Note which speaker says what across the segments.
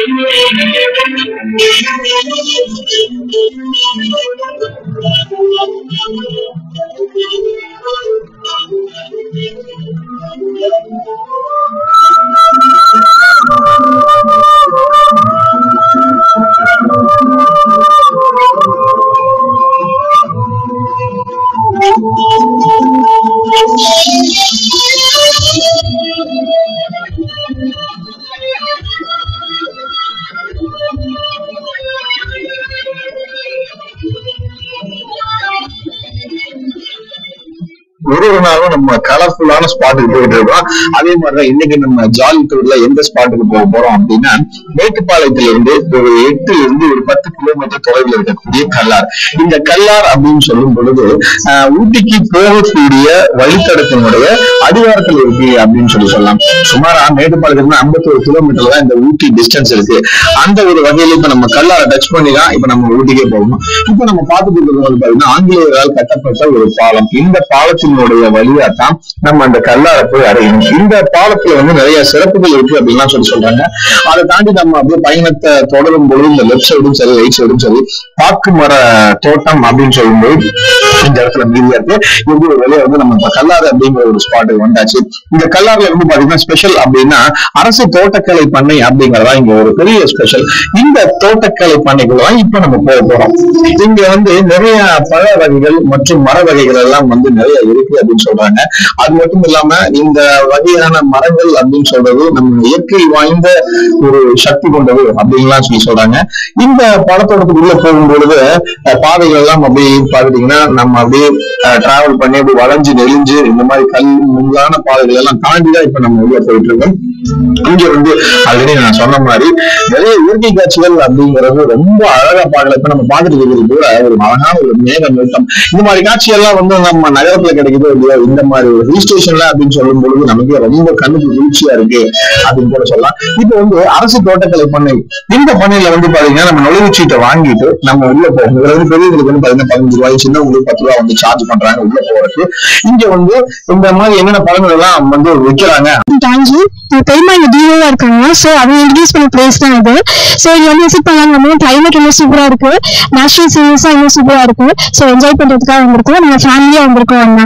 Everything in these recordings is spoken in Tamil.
Speaker 1: ஒரு ஒரு நாளும் நம்ம கலர்ஃபுல்லான ஸ்பாட்டுக்கு போயிட்டு இருக்கோம் அதே மாதிரிதான் இன்னைக்கு நம்ம ஜாலி டூர்ல எந்த ஸ்பாட்டுக்கு போக போறோம் அப்படின்னா மேட்டுப்பாளையத்துல இருந்து ஒரு எட்டுல இருந்து ஒரு பத்து கிலோமீட்டர் தொலைவில் இருக்கக்கூடிய கல்லார் இந்த கல்லார் அப்படின்னு சொல்லும் பொழுது ஆஹ், ஊட்டிக்கு போகக்கூடிய வழித்தடத்தினுடைய அடிவாரத்தில் இருக்கு அப்படின்னு சொல்லி சொல்லலாம் சுமாரா மேட்டுப்பாளையத்துல இருந்து ஐம்பத்தொரு கிலோமீட்டர் தான் இந்த ஊட்டி டிஸ்டன்ஸ் இருக்கு அந்த ஒரு வகையில இப்ப நம்ம கல்லாரை டச் பண்ணி தான் இப்ப நம்ம ஊட்டிக்கே போகணும் இப்ப நம்ம பார்த்துட்டு இருக்கிறது வந்து பாத்தீங்கன்னா ஆங்கிலேயரால் கட்டப்பட்ட ஒரு பாலம் இந்த பாலத்தினுடைய வழியா தான் நம்ம அந்த கல்லாரை போய் அடையணும் இந்த பாலத்துல வந்து நிறைய சிறப்புகள் இருக்கு அப்படின்லாம் சொல்லி சொல்றாங்க அதை தாண்டி நம்ம அப்படியே பயணத்தை தொடரும் பொழுது இந்த லெஃப்ட் சைடும் சரி ரைட் சைடும் சரி பாக்கு மர தோட்டம் அப்படின்னு சொல்லும்போது இந்த இடத்துல மீதியா இருக்கு இது ஒரு வழியா வந்து நம்ம இப்ப கல்லாறு அப்படிங்கிற ஒரு ஸ்பாட்டுக்கு வந்தாச்சு இந்த கல்லாறுல வந்து பாத்தீங்கன்னா ஸ்பெஷல் அப்படின்னா அரசு தோட்டக்கலை பண்ணை அப்படிங்கறதா இங்க ஒரு பெரிய ஸ்பெஷல் இந்த தோட்டக்கலை பண்ணைக்குள்ள தான் இப்ப நம்ம போக போறோம் இங்க வந்து நிறைய பழ வகைகள் மற்றும் மர வகைகள் எல்லாம் வந்து நிறைய இருக்கு அப்படின்னு சொல்றாங்க அது மட்டும் இல்லாம இந்த வகையான மரங்கள் அப்படின்னு சொல்றது நம்ம இயற்கை வாய்ந்த ஒரு சக்தி கொண்டது அப்படின்லாம் சொல்லி சொல்றாங்க இந்த படத்தோட்டத்துக்குள்ள போகும்பொழுது அஹ், பாதைகள் எல்லாம் அப்படியே பாத்துட்டீங்கன்னா நம்ம அப்படியே டிராவல் பண்ணி அப்படி வளைஞ்சு நெளிஞ்சு இந்த மாதிரி கல் முள்ளான பாதைகள் எல்லாம் தாண்டி தான் இப்ப நம்ம உள்ள போயிட்டு இருக்கோம் இங்க வந்து ஆல்ரெடி நான் சொன்ன மாதிரி நிறைய இயற்கை காட்சிகள் அப்படிங்கிறது ரொம்ப அழகா பார்க்கல இப்ப நம்ம பார்த்துட்டு இருக்கிறது கூட ஒரு அழகான ஒரு மேக நிறுத்தம் இந்த மாதிரி காட்சி எல்லாம் வந்து நம்ம நகரத்துல கிடைக்குதோ இல்லையோ இந்த மாதிரி ஒரு ஹில் ஸ்டேஷன்ல அப்படின்னு சொல்லும் பொழுது நமக்கு ரொம்ப கண்ணுக்கு குளிர்ச்சியா இருக்கு அப்படின்னு கூட சொல்லலாம் இப்ப வந்து அரசு தோட்டக்கலை பண்ணை இந்த பண்ணையில வந்து பாத்தீங்கன்னா நம்ம நுழைவுச்சீட்டை வாங்கிட்டு நம்ம உள்ள போகணும் இதுல வந்து பெரியவங்களுக்கு வந்து பாத்தீங்கன்னா பதினஞ்சு ரூபாய் சின்னவங்களுக்கு பத்து ரூபாய் வந்து சார்ஜ் பண்றாங்க உள்ள போறதுக்கு இங்க வந்து இந்த மாதிரி என்னென்ன பழங்கள் எல்லாம் வந்து விற்கிறாங்க
Speaker 2: தேங்க்யூ பெரியமா இங்க டிஓவா இருக்காங்க ஸோ அவங்க இன்ட்ரடியூஸ் பண்ண பிளேஸ் தான் இது ஸோ இங்க வந்து விசிட் பண்ணலாம் கிளைமேட் ரொம்ப சூப்பரா இருக்கு நேச்சுரல் சீன்ஸா இன்னும் சூப்பரா இருக்கு ஸோ என்ஜாய் பண்றதுக்காக வந்திருக்கோம் நாங்க ஃபேமிலியா வந்திருக்கோம் அண்ணா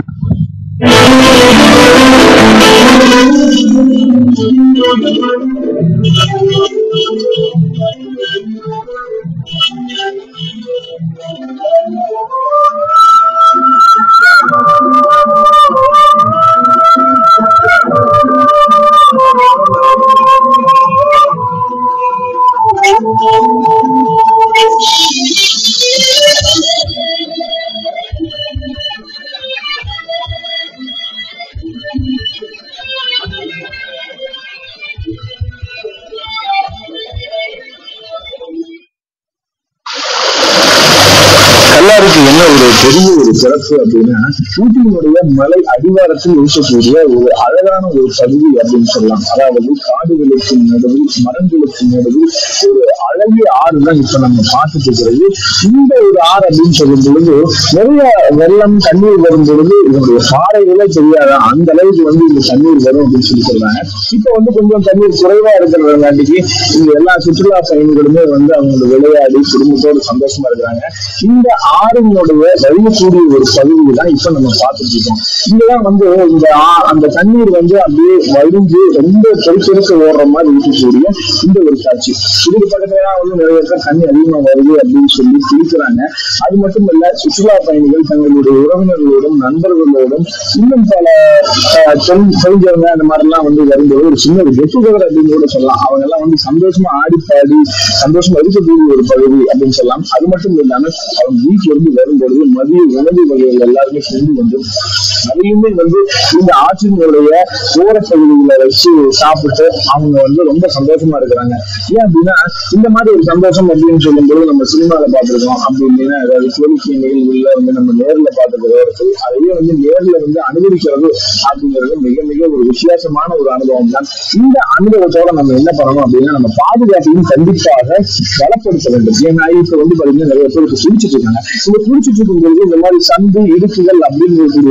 Speaker 1: கல்லாருக்கு என்ன ஒரு பெரிய ஒரு சிறப்பு அப்படின்னா ஊட்டியினுடைய மலை அடிவாரத்தில் இருக்கக்கூடிய ஒரு அழகான ஒரு பகுதி அப்படின்னு சொல்லலாம் அதாவது காடுகளுக்கு நடுவில் மரங்களுக்கு நடுவில் ஒரு அழகிய ஆறு தான் இப்ப நம்ம பார்த்துட்டு இருக்கிறது இந்த ஒரு ஆறு அப்படின்னு சொல்லும் பொழுது நிறைய வெள்ளம் தண்ணீர் வரும் பொழுது இதனுடைய பாறைகளே தெரியாதான் அந்த அளவுக்கு வந்து இந்த தண்ணீர் வரும் அப்படின்னு சொல்லி சொல்றாங்க இப்ப வந்து கொஞ்சம் தண்ணீர் குறைவா இருக்கிறதுங்காட்டிக்கு இங்க எல்லா சுற்றுலா பயணிகளுமே வந்து அவங்க விளையாடி குடும்பத்தோடு சந்தோஷமா இருக்கிறாங்க இந்த ஆறுனுடைய வழியக்கூடிய ஒரு பகுதி தான் இப்ப நம்ம பார்த்துட்டு இருக்கோம் இங்கதான் வந்து இந்த ஆ- அந்த தண்ணீர் வந்து அப்படியே வடிஞ்சு ரொம்ப பெருசெருக்க ஓடுற மாதிரி இருக்கக்கூடிய இந்த ஒரு காட்சி இதுக்கு பக்கத்துல வந்து நிறைய பேர் தண்ணி அதிகமா வருது அப்படின்னு சொல்லி குளிக்கிறாங்க அது மட்டும் இல்ல சுற்றுலா பயணிகள் தங்களுடைய உறவினர்களோடும் நண்பர்களோடும் இன்னும் பல அஹ், தெரி- தெரிஞ்சவங்க அந்த மாதிரி எல்லாம் வந்து வரும்போது ஒரு சின்ன ஒரு கெட்டுகவர் அப்படின்னு கூட சொல்லலாம் அவங்க எல்லாம் வந்து சந்தோஷமா ஆடி பாடி சந்தோஷமா இருக்கக்கூடிய ஒரு பகுதி அப்படின்னு சொல்லலாம் அது மட்டும் இல்லாம அவங்க வீட்டுல இருந்து வரும்பொழுது மதிய உணவு வகைகள் எல்லாருமே கொண்டு வந்து அதையுமே வந்து இந்த ஆற்றினுடைய ஓரப்பகுதியில வச்சு சாப்பிட்டு அவங்க வந்து ரொம்ப சந்தோஷமா இருக்கிறாங்க ஏன் அப்படின்னா இந்த மாதிரி ஒரு சந்தோஷம் அப்படின்னு சொல்லும்போது நம்ம சினிமால பார்த்திருக்கோம் அப்படி இல்லைன்னா ஏதாவது கோரிக்கை நிகழ்வுல வந்து நம்ம நேர்ல பார்த்துக்கிறதோ சரி அதையே வந்து நேர்ல வந்து அனுபவிக்கிறது அப்படிங்கிறது மிக மிக ஒரு வித்தியாசமான ஒரு அனுபவம் தான் இந்த அனுபவத்தோட நம்ம என்ன பண்ணணும் அப்படின்னா நம்ம பாதுகாப்பையும் கண்டிப்பாக பலப்படுத்த வேண்டும் ஏன்னா இப்ப வந்து பாத்தீங்கன்னா நிறைய பேர் இப்ப குடிச்சிட்டு இருக்காங்க இந்த குடிச்சிட்டு இருக்கும்போது இந்த மாதிரி சந்து இடுக்குகள் அப்படிங்கக்கூடிய பகுதியில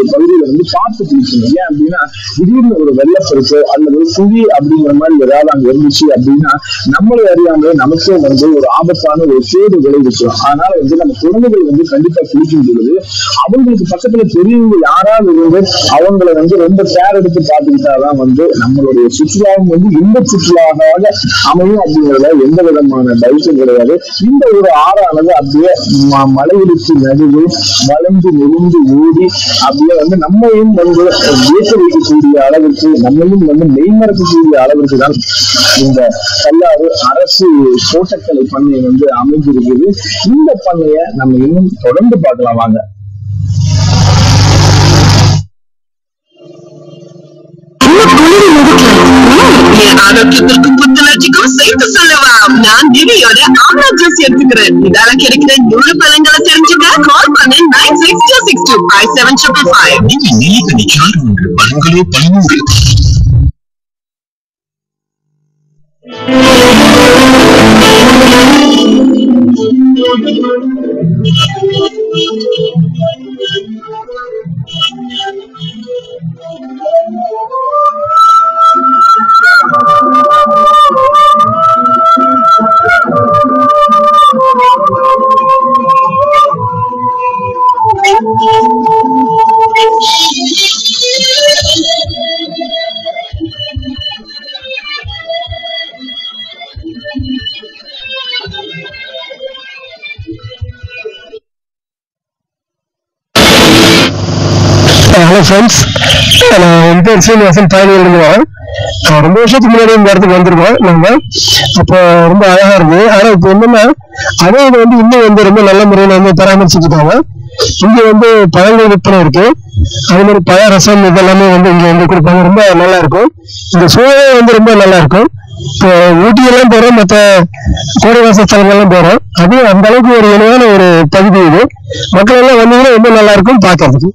Speaker 1: வந்து பார்த்து குளிக்கணும் ஏன் அப்படின்னா திடீர்னு ஒரு வெள்ளப்பெருக்கோ அல்லது ஒரு குழி அப்படிங்கிற மாதிரி ஏதாவது அங்க இருந்துச்சு அப்படின்னா நம்மளை அறியாமலே நமக்கே வந்து ஒரு ஆபத்தான ஒரு கேடு விளைவிக்கும் அதனால வந்து நம்ம குழந்தைகள் வந்து கண்டிப்பா குளிக்கும் பொழுது அவங்களுக்கு பக்கத்துல பெரியவங்க யாராவது இருந்து அவங்கள வந்து ரொம்ப கேர் எடுத்து பார்த்துக்கிட்டாதான் வந்து நம்மளுடைய சுற்றுலாவும் வந்து இந்த சுற்றுலாவாக அமையும் அப்படிங்கிறத எந்த விதமான டவுட்டும் கிடையாது இந்த ஒரு ஆறானது அப்படியே ம- மலையிடுக்கு நடுவு வளைந்து நெருங்கி ஓடி அப்படியே வந்து நம்மையும் வந்து வியக்க வைக்கக்கூடிய அளவிற்கு நம்மையும் வந்து மெய்மறக்கக்கூடிய அளவிற்கு தான் இந்த கல்லாறு அரசு தோட்டக்கலை பண்ணை வந்து அமைஞ்சிருக்குது இந்த பண்ணையை நம்ம இன்னும் தொடர்ந்து பார்க்கலாம் வாங்க
Speaker 3: என் ஆரோக்கியத்திற்கும் புத்துணர்ச்சிக்கும் சேர்த்து சொல்லலாம் நான் திவியோட ஆம்லா ஜூஸ் எடுத்துக்கிறேன் இதால கிடைக்கிற நூறு பழங்களை தெரிஞ்சுக்க கால் பண்ணு nine six two six two five seven triple five
Speaker 4: நீங்க நீலகனி சாறு ஒன்று பழங்களோ பல்நூறு
Speaker 5: ஹலோ ஃப்ரெண்ட்ஸ் நான் என் பேர் சீனிவாசன் பயணிகள் வரேன் ரொம்ப வருஷத்துக்கு முன்னாடி இந்த இடத்துக்கு வந்திருக்கோம் நம்ம அப்போ ரொம்ப அழகா இருக்கு ஆனா இப்போ என்னன்னா அதே இது வந்து இன்னும் வந்து ரொம்ப நல்ல முறையில் வந்து பராமரிச்சுக்கிட்டாங்க இங்க வந்து பழங்கள் விற்பனை இருக்கு அதே மாதிரி பழ ரசம் இதெல்லாமே வந்து இங்க வந்து கொடுப்பாங்க ரொம்ப நல்லா இருக்கும் இந்த சூழலே வந்து ரொம்ப நல்லா இருக்கும் இப்போ ஊட்டியெல்லாம் போறோம் மற்ற கோடைவாச ஸ்தலங்கள்லாம் போறோம் அதுவும் அந்த அளவுக்கு ஒரு இணையான ஒரு பகுதி இது மக்கள் எல்லாம் வந்தீங்கன்னா ரொம்ப நல்லா இருக்கும் பார்க்கறதுக்கு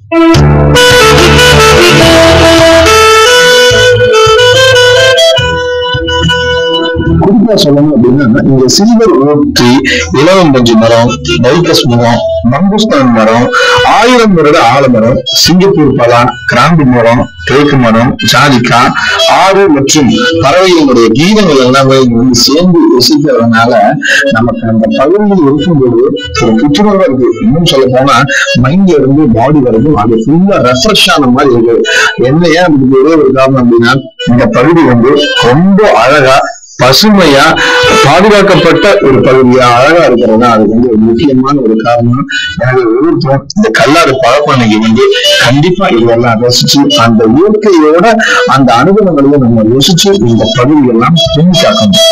Speaker 1: குறிப்பா சொல்லணும் அப்படின்னா இங்க சில்வர் ஓட்டி இளவம்பஞ்சு மரம் நைக்கஸ் மரம் மங்குஸ்தான் மரம் ஆயிரம் வருட ஆலமரம் சிங்கப்பூர் பலா கிராம்பு மரம் தேக்கு மரம் ஜாதிக்கா ஆறு மற்றும் பறவைகளுடைய கீதங்கள் எல்லாமே இங்க வந்து சேர்ந்து ரசிக்கிறதுனால நமக்கு அந்த பகுதியில் இருக்கும்போது ஒரு புத்துணர்வா இருக்கு இன்னும் சொல்ல போனா மைண்ட்ல இருந்து பாடி வரைக்கும் அது ஃபுல்லா ரெஃப்ரெஷ் ஆன மாதிரி இருக்கு என்ன ஏன் அதுக்கு ஒரே ஒரு காரணம் அப்படின்னா இந்த பகுதி வந்து ரொம்ப அழகா பசுமையா பாதுகாக்கப்பட்ட ஒரு பகுதியா அழகா இருக்கிறதா அதுக்கு வந்து ஒரு முக்கியமான ஒரு காரணம் எனக்கு ஒவ்வொருத்தரும் இந்த கல்லாறு பழப்பண்ணைக்கு வந்து கண்டிப்பா இதெல்லாம் ரசிச்சு அந்த இயற்கையோட அந்த அனுபவங்களையும் நம்ம யோசிச்சு இந்த பகுதியெல்லாம் தூங்கி காக்கணும்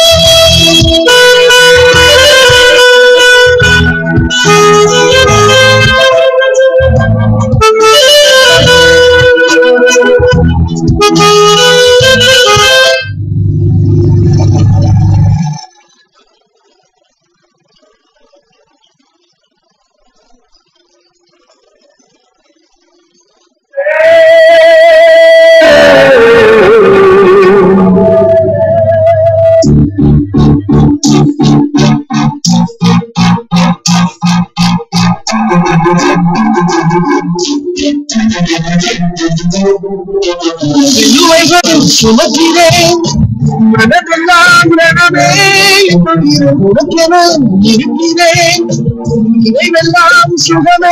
Speaker 3: சிலுவைகள் சுமக்கிறேன் மனதெல்லாம் ரணமே உனக்கென இருக்கிறேன் இவைவெல்லாம் சுகமே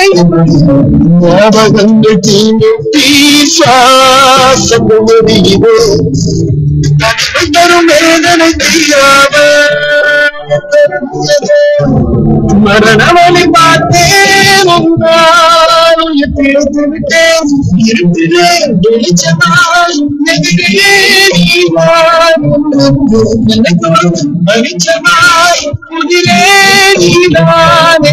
Speaker 3: ஞாபகங்கள் தீங்கி முடியுது தரும் வேதனை தீராமல் மரணவழி பார்த்தேன் உன்னால் பிடித்து விட்டேன் இருக்கிறேன் வெளிச்சமாய் எதிரே நீ வெளிச்சமாய் புதிரே நீதானே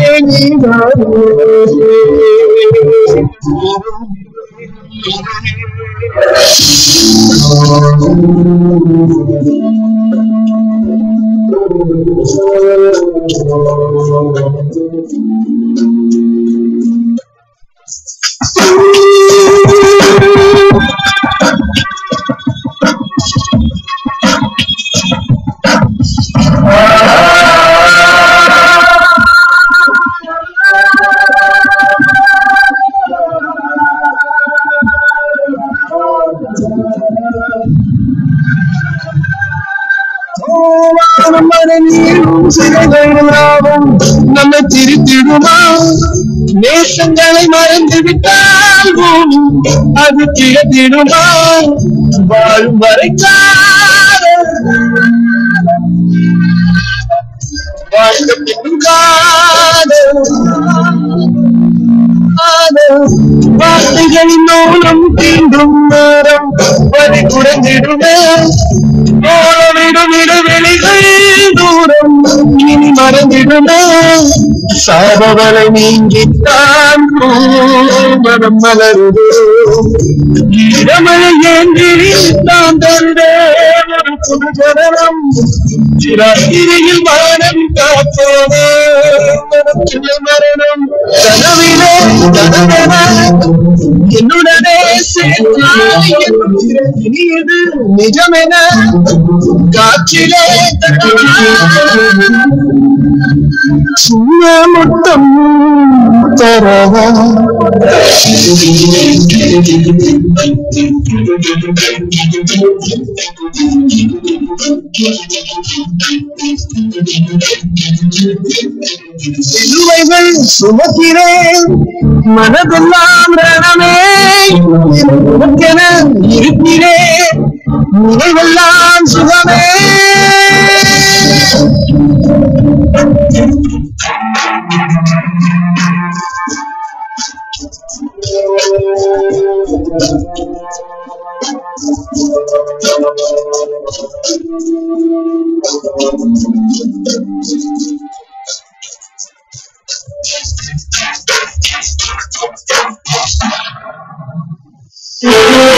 Speaker 1: நம்மை திருத்திடுமா நேசங்களை மறந்து விட்டால் பூமி அது திகத்திடுமா வாழும் வரை காதல் வாழ்ந்த பின்னும் காதல் வார்த்தைகளின் மூலம் தீண்டும் நேரம் வரி குறைந்திடுமே ஓலமிடும் இடைவெளிகள் தூரம் இனி மறந்திடுமே சாபவரை நீங்கித்தான் மனம் மலருது இடமலை ஏந்தி தான் தருடே ஒரு புது ஜனனம் சிராத்திரியில் வானம் காப்போனே மனத்திலே மரணம் கனவிலே கனவென என்னுடனே சேர்ந்தாய் இனி இது நிஜமென காற்றிலே தரவா. சின்ன முத்தம் தரவா சிலுவைகள் சுமக்கிறேன் மனதெல்லாம் ரணமே உனக்கென இருக்கிறேன் நினைவெல்லாம் சுகமே
Speaker 5: Thank you.